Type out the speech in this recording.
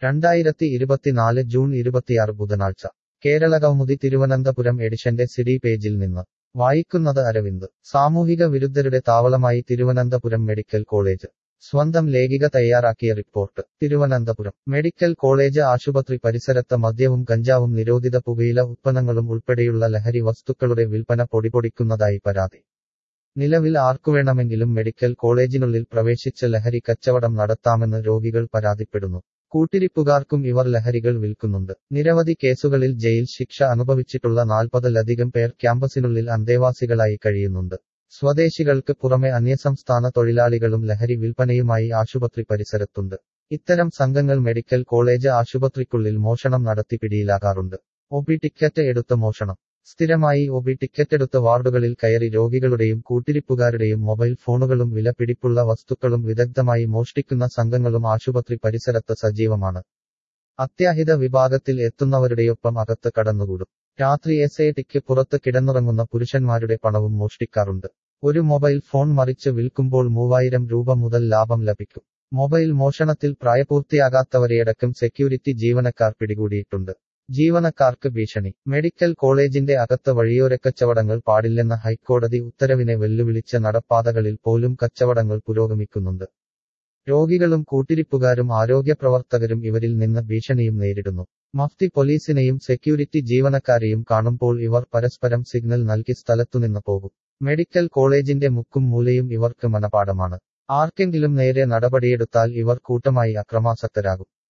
രണ്ടായിരത്തി ഇരുപത്തിനാല് ജൂൺ ഇരുപത്തിയാറ് ബുധനാഴ്ച കേരള കൗമുദി തിരുവനന്തപുരം എഡിഷന്റെ സിഡി പേജിൽ നിന്ന് വായിക്കുന്നത് അരവിന്ദ് സാമൂഹിക വിരുദ്ധരുടെ താവളമായി തിരുവനന്തപുരം മെഡിക്കൽ കോളേജ് സ്വന്തം ലേഖിക തയ്യാറാക്കിയ റിപ്പോർട്ട് തിരുവനന്തപുരം മെഡിക്കൽ കോളേജ് ആശുപത്രി പരിസരത്ത് മദ്യവും കഞ്ചാവും നിരോധിത പുകയില ഉത്പന്നങ്ങളും ഉൾപ്പെടെയുള്ള ലഹരി വസ്തുക്കളുടെ വിൽപ്പന പൊടിപൊടിക്കുന്നതായി പരാതി നിലവിൽ ആർക്കുവേണമെങ്കിലും മെഡിക്കൽ കോളേജിനുള്ളിൽ പ്രവേശിച്ച് ലഹരി കച്ചവടം നടത്താമെന്ന് രോഗികൾ പരാതിപ്പെടുന്നു കൂട്ടിരിപ്പുകാർക്കും ഇവർ ലഹരികൾ വിൽക്കുന്നുണ്ട് നിരവധി കേസുകളിൽ ജയിൽ ശിക്ഷ അനുഭവിച്ചിട്ടുള്ള നാൽപ്പതിലധികം പേർ ക്യാമ്പസിനുള്ളിൽ അന്തേവാസികളായി കഴിയുന്നുണ്ട് സ്വദേശികൾക്ക് പുറമെ അന്യസംസ്ഥാന തൊഴിലാളികളും ലഹരി വിൽപ്പനയുമായി ആശുപത്രി പരിസരത്തുണ്ട് ഇത്തരം സംഘങ്ങൾ മെഡിക്കൽ കോളേജ് ആശുപത്രിക്കുള്ളിൽ മോഷണം നടത്തി പിടിയിലാകാറുണ്ട് ഒബി ടിക്കറ്റ് എടുത്ത് മോഷണം സ്ഥിരമായി ഒബി ടിക്കറ്റെടുത്ത് വാർഡുകളിൽ കയറി രോഗികളുടെയും കൂട്ടിരിപ്പുകാരുടെയും മൊബൈൽ ഫോണുകളും വില പിടിപ്പുള്ള വസ്തുക്കളും വിദഗ്ധമായി മോഷ്ടിക്കുന്ന സംഘങ്ങളും ആശുപത്രി പരിസരത്ത് സജീവമാണ് അത്യാഹിത വിഭാഗത്തിൽ എത്തുന്നവരുടെയൊപ്പം അകത്ത് കടന്നുകൂടും രാത്രി എസ് എ ടിക്ക് പുറത്ത് കിടന്നുറങ്ങുന്ന പുരുഷന്മാരുടെ പണവും മോഷ്ടിക്കാറുണ്ട് ഒരു മൊബൈൽ ഫോൺ മറിച്ച് വിൽക്കുമ്പോൾ മൂവായിരം രൂപ മുതൽ ലാഭം ലഭിക്കും മൊബൈൽ മോഷണത്തിൽ പ്രായപൂർത്തിയാകാത്തവരെയടക്കം സെക്യൂരിറ്റി ജീവനക്കാർ പിടികൂടിയിട്ടുണ്ട് ജീവനക്കാർക്ക് ഭീഷണി മെഡിക്കൽ കോളേജിന്റെ അകത്ത് വഴിയോരക്കച്ചവടങ്ങൾ പാടില്ലെന്ന ഹൈക്കോടതി ഉത്തരവിനെ വെല്ലുവിളിച്ച നടപ്പാതകളിൽ പോലും കച്ചവടങ്ങൾ പുരോഗമിക്കുന്നുണ്ട് രോഗികളും കൂട്ടിരിപ്പുകാരും ആരോഗ്യപ്രവർത്തകരും ഇവരിൽ നിന്ന് ഭീഷണിയും നേരിടുന്നു മഫ്തി പോലീസിനെയും സെക്യൂരിറ്റി ജീവനക്കാരെയും കാണുമ്പോൾ ഇവർ പരസ്പരം സിഗ്നൽ നൽകി സ്ഥലത്തുനിന്ന് പോകും മെഡിക്കൽ കോളേജിന്റെ മുക്കും മൂലയും ഇവർക്ക് മനപാഠമാണ് ആർക്കെങ്കിലും നേരെ നടപടിയെടുത്താൽ ഇവർ കൂട്ടമായി അക്രമാസക്തരാകും